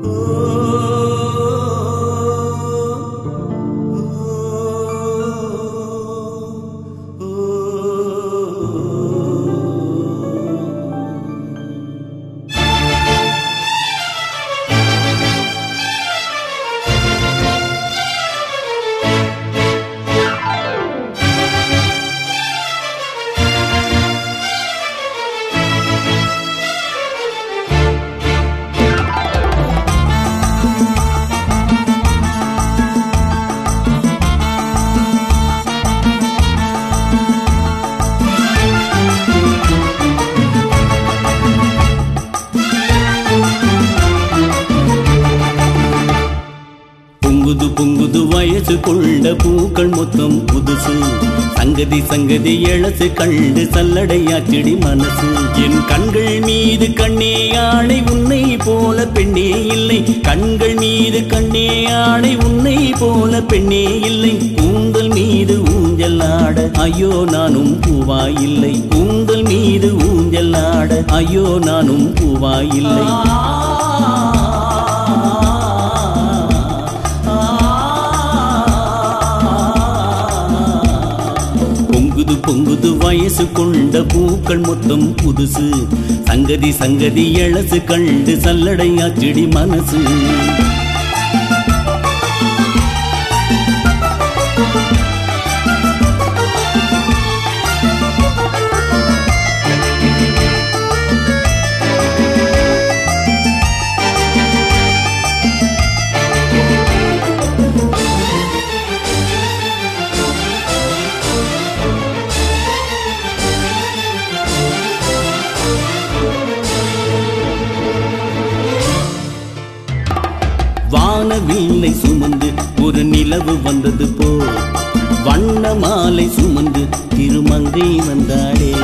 பொங்குது பொங்குது வயசு கொண்ட பூக்கள் மொத்தம் புதுசு சங்கதி சங்கதி எழசு கண்டு சல்லடையாச்சிடி மனசு என் கண்கள் மீது கண்ணே ஆணை உன்னை போல பெண்ணே இல்லை கண்கள் மீது கண்ணே ஆணை உன்னை போல பெண்ணே இல்லை கூந்தல் மீது ஊஞ்சல் ஆட ஐயோ நானும் பூவாயில்லை கூந்தல் மீது ஊஞ்சல் ஆட ஐயோ நானும் பூவாயில்லை பொங்குது பொங்குது வயசு கொண்ட பூக்கள் மொத்தம் புதுசு சங்கதி சங்கதி எழசு கண்டு சல்லடையாச்சிடி மனசு வானவில்லை சுமந்து ஒரு நிலவு வந்தது போ வண்ண மாலை சுமந்து திருமங்கை வந்தாளே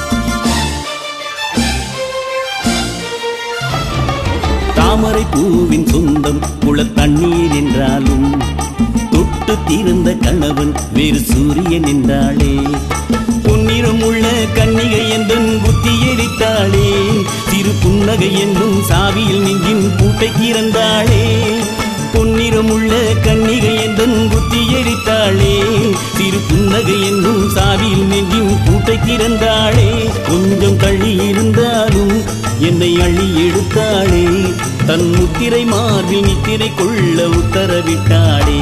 தாமரை பூவின் சொந்தம் குள தண்ணீர் என்றாலும் தொட்டு தீர்ந்த கணவன் வேறு சூரியன் என்றாளே பொன்னிறம் உள்ள கன்னிகை என்றும் புத்தி எரித்தாளே திரு புன்னகை என்னும் சாவியில் நெஞ்சின் பூட்டை திறந்தாளே பொன்னிறம் உள்ள கன்னிகை என்றும் புத்தி எரித்தாளே திரு புன்னகை என்னும் சாவியில் நெஞ்சின் பூட்டை திறந்தாளே கொஞ்சம் தள்ளி இருந்தாலும் என்னை அள்ளி எடுத்தாளே தன் முத்திரை மார்பில் நித்திரை கொள்ள உத்தரவிட்டாளே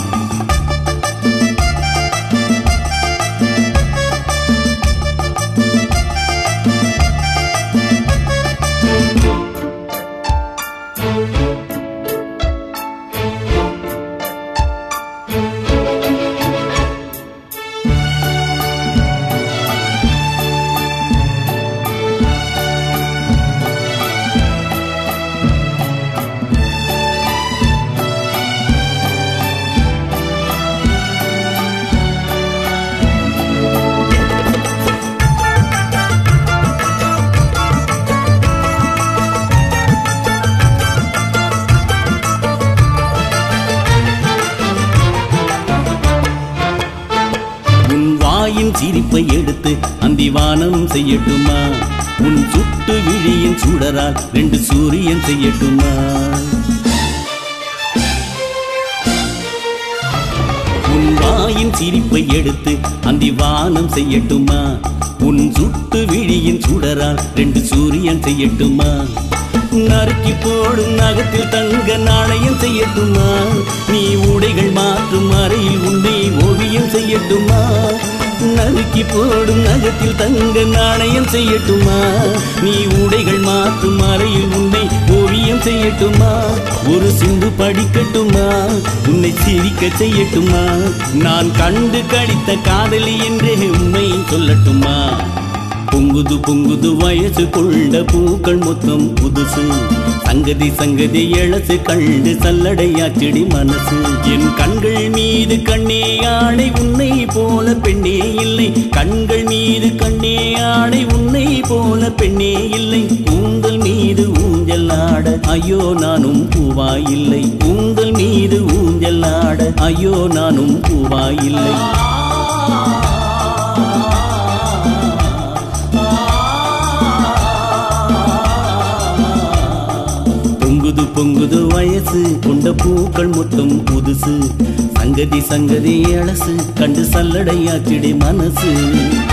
உன் வாயின் சிரிப்பை எடுத்து அந்திவானம் செய்யட்டுமா உன் சுட்டு விழியின் சுடரால் ரெண்டு சூரியன் செய்யட்டுமா உன் வாயின் சிரிப்பை எடுத்து அந்திவானம் செய்யட்டுமா உன் சுட்டு விழியின் சுடரால் ரெண்டு சூரியன் செய்யட்டுமா நறுக்கி போடும் நகத்தில் தங்க நாணயம் செய்யட்டுமா நீ உடைகள் மாற்றும் அறையில் உன்னை ஓவியம் செய்யட்டுமா நறுக்கி போடும் நகத்தில் தங்க நாணயம் செய்யட்டுமா நீ உடைகள் மாற்றும் அறையில் உன்னை ஓவியம் செய்யட்டுமா ஒரு சிந்து படிக்கட்டுமா உன்னை சிரிக்க செய்யட்டுமா நான் கண்டு கழித்த காதலி என்றே உண்மை சொல்லட்டுமா பொங்குது பொங்குது வயசு கொண்ட பூக்கள் மொத்தம் புதுசு சங்கதி சங்கதி எழசு கண்டு சல்லடையாச்சிடி மனசு என் கண்கள் மீது கண்ணே ஆணை உன்னை போல பெண்ணே இல்லை கண்கள் மீது கண்ணே ஆணை உன்னை போல பெண்ணே இல்லை கூந்தல் மீது ஊஞ்சல் ஆட ஐயோ நானும் பூவாயில்லை கூந்தல் மீது ஊஞ்சல் ஆட ஐயோ நானும் பூவாயில்லை பொங்குது பொங்குது வயசு கொண்ட பூக்கள் மொத்தம் புதுசு சங்கதி சங்கதி எழசு கண்டு சல்லடையாச்சிடி மனசு